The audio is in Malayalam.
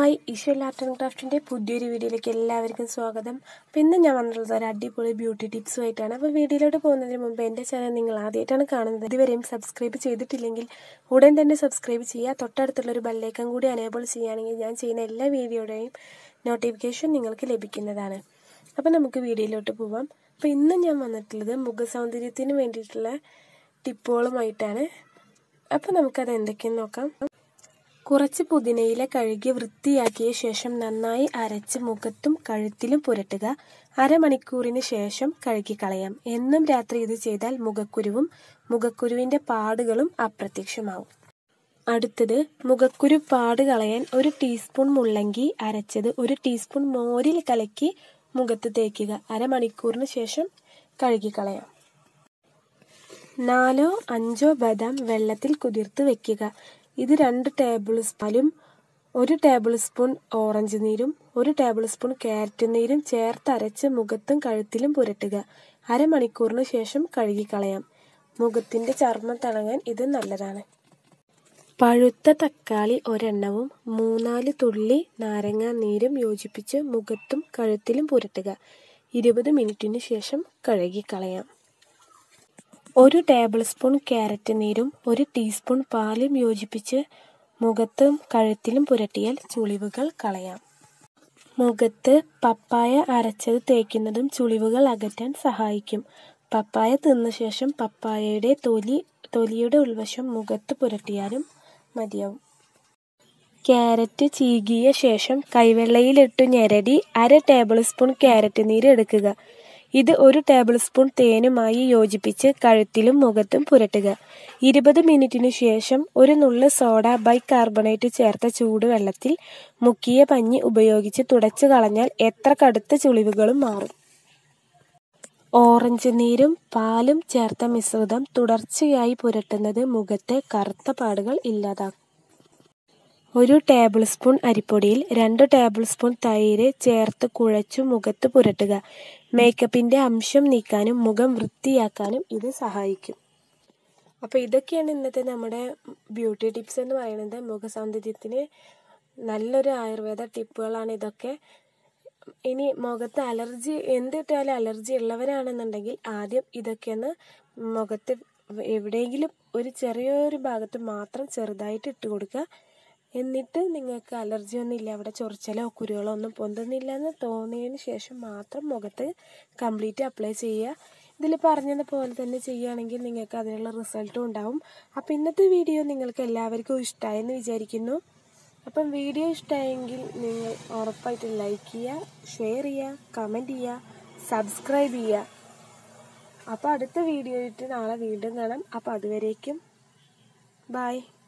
ഹായ് ഈശ്വൽ ആർട്ട് ആൻഡ് ക്രാഫ്റ്റിൻ്റെ പുതിയൊരു വീഡിയോയിലേക്ക് എല്ലാവർക്കും സ്വാഗതം അപ്പോൾ ഇന്ന് ഞാൻ വന്നിട്ടുള്ളത് ഒരു അടിപൊളി ബ്യൂട്ടി ടിപ്സുമായിട്ടാണ് അപ്പോൾ വീഡിയോയിലോട്ട് പോകുന്നതിന് മുമ്പ് എൻ്റെ ചാനൽ നിങ്ങൾ ആദ്യമായിട്ടാണ് കാണുന്നത് ഇതുവരെയും സബ്സ്ക്രൈബ് ചെയ്തിട്ടില്ലെങ്കിൽ ഉടൻ തന്നെ സബ്സ്ക്രൈബ് ചെയ്യുക തൊട്ടടുത്തുള്ളൊരു ബെല്ലേക്കം കൂടി അനേബിൾ ചെയ്യുകയാണെങ്കിൽ ഞാൻ ചെയ്യുന്ന എല്ലാ വീഡിയോയുടെയും നോട്ടിഫിക്കേഷൻ നിങ്ങൾക്ക് ലഭിക്കുന്നതാണ് അപ്പോൾ നമുക്ക് വീഡിയോയിലോട്ട് പോവാം അപ്പോൾ ഇന്ന് ഞാൻ വന്നിട്ടുള്ളത് മുഖസൗന്ദര്യത്തിന് വേണ്ടിയിട്ടുള്ള ടിപ്പുകളുമായിട്ടാണ് അപ്പോൾ നമുക്കത് എന്തൊക്കെയെന്ന് നോക്കാം കുറച്ച് പുതിനയില കഴുകി വൃത്തിയാക്കിയ ശേഷം നന്നായി അരച്ച് മുഖത്തും കഴുത്തിലും പുരട്ടുക അരമണിക്കൂറിന് ശേഷം കഴുകിക്കളയാം എന്നും രാത്രി ഇത് ചെയ്താൽ മുഖക്കുരുവും മുഖക്കുരുവിന്റെ പാടുകളും അപ്രത്യക്ഷമാവും അടുത്തത് മുഖക്കുരു പാട് കളയാൻ ഒരു ടീസ്പൂൺ മുള്ളങ്കി അരച്ചത് ഒരു ടീസ്പൂൺ മോരിൽ കലക്കി മുഖത്ത് തേക്കുക അരമണിക്കൂറിന് ശേഷം കഴുകിക്കളയാം നാലോ അഞ്ചോ ബദാം വെള്ളത്തിൽ കുതിർത്ത് വെക്കുക ഇത് രണ്ട് ടേബിൾ സ്പൂണും ഒരു ടേബിൾ സ്പൂൺ ഓറഞ്ച് നീരും ഒരു ടേബിൾ സ്പൂൺ ക്യാരറ്റ് നീരും ചേർത്തരച്ച് മുഖത്തും കഴുത്തിലും പുരട്ടുക അരമണിക്കൂറിന് ശേഷം കഴുകിക്കളയാം മുഖത്തിന്റെ ചർമ്മം തിളങ്ങാൻ ഇത് നല്ലതാണ് പഴുത്ത തക്കാളി ഒരെണ്ണവും മൂന്നാല് തുള്ളി നാരങ്ങാ നീരും യോജിപ്പിച്ച് മുഖത്തും കഴുത്തിലും പുരട്ടുക ഇരുപത് മിനിറ്റിന് ശേഷം കഴുകിക്കളയാം ഒരു ടേബിൾ സ്പൂൺ ക്യാരറ്റ് നീരും ഒരു ടീസ്പൂൺ പാലും യോജിപ്പിച്ച് മുഖത്തും കഴുത്തിലും പുരട്ടിയാൽ ചുളിവുകൾ കളയാം മുഖത്ത് പപ്പായ അരച്ചത് തേക്കുന്നതും ചുളിവുകൾ അകറ്റാൻ സഹായിക്കും പപ്പായ തിന്ന ശേഷം പപ്പായയുടെ തൊലി തൊലിയുടെ ഉൾവശം മുഖത്ത് പുരട്ടിയാലും മതിയാവും ക്യാരറ്റ് ചീകിയ ശേഷം കൈവെള്ളയിലിട്ടു ഞെരടി അര ടേബിൾ സ്പൂൺ ക്യാരറ്റ് നീര് എടുക്കുക ഇത് ഒരു ടേബിൾ സ്പൂൺ തേനുമായി യോജിപ്പിച്ച് കഴുത്തിലും മുഖത്തും പുരട്ടുക ഇരുപത് മിനിറ്റിനു ശേഷം ഒരു നുള്ള് സോഡ ബൈകാർബണേറ്റ് ചേർത്ത ചൂടുവെള്ളത്തിൽ മുക്കിയ പഞ്ഞി ഉപയോഗിച്ച് തുടച്ചു കളഞ്ഞാൽ എത്ര കടുത്ത ചുളിവുകളും മാറും ഓറഞ്ച് നീരും പാലും ചേർത്ത മിശ്രിതം തുടർച്ചയായി പുരട്ടുന്നത് മുഖത്തെ കറുത്ത പാടുകൾ ഇല്ലാതാക്കും ഒരു ടേബിൾ സ്പൂൺ അരിപ്പൊടിയിൽ രണ്ട് ടേബിൾ സ്പൂൺ തൈര് ചേർത്ത് കുഴച്ചു മുഖത്ത് പുരട്ടുക മേക്കപ്പിന്റെ അംശം നീക്കാനും മുഖം വൃത്തിയാക്കാനും ഇത് സഹായിക്കും അപ്പോൾ ഇതൊക്കെയാണ് ഇന്നത്തെ നമ്മുടെ ബ്യൂട്ടി ടിപ്സ് എന്ന് പറയുന്നത് മുഖ സൗന്ദര്യത്തിന് നല്ലൊരു ആയുർവേദ ടിപ്പുകളാണ് ഇതൊക്കെ ഇനി മുഖത്ത് അലർജി എന്തിട്ടാലും അലർജി ഉള്ളവരാണെന്നുണ്ടെങ്കിൽ ആദ്യം ഇതൊക്കെ ഒന്ന് മുഖത്ത് എവിടെയെങ്കിലും ഒരു ചെറിയൊരു ഭാഗത്ത് മാത്രം ചെറുതായിട്ട് ഇട്ട് കൊടുക്കുക എന്നിട്ട് നിങ്ങൾക്ക് അലർജി ഒന്നും ഇല്ല അവിടെ ചൊറിച്ചലോ കുരുകളോ ഒന്നും പൊന്തുന്നില്ല എന്ന് തോന്നിയതിന് ശേഷം മാത്രം മുഖത്ത് കംപ്ലീറ്റ് അപ്ലൈ ചെയ്യുക ഇതിൽ പറഞ്ഞത് പോലെ തന്നെ ചെയ്യുകയാണെങ്കിൽ നിങ്ങൾക്ക് അതിനുള്ള റിസൾട്ടും ഉണ്ടാവും അപ്പോൾ ഇന്നത്തെ വീഡിയോ നിങ്ങൾക്ക് എല്ലാവർക്കും ഇഷ്ടമായെന്ന് വിചാരിക്കുന്നു അപ്പം വീഡിയോ ഇഷ്ടമായെങ്കിൽ നിങ്ങൾ ഉറപ്പായിട്ട് ലൈക്ക് ചെയ്യുക ഷെയർ ചെയ്യുക കമൻറ്റ് ചെയ്യുക സബ്സ്ക്രൈബ് ചെയ്യുക അപ്പോൾ അടുത്ത വീഡിയോ ആയിട്ട് നാളെ വീണ്ടും കാണാം അപ്പോൾ അതുവരേക്കും ബായ്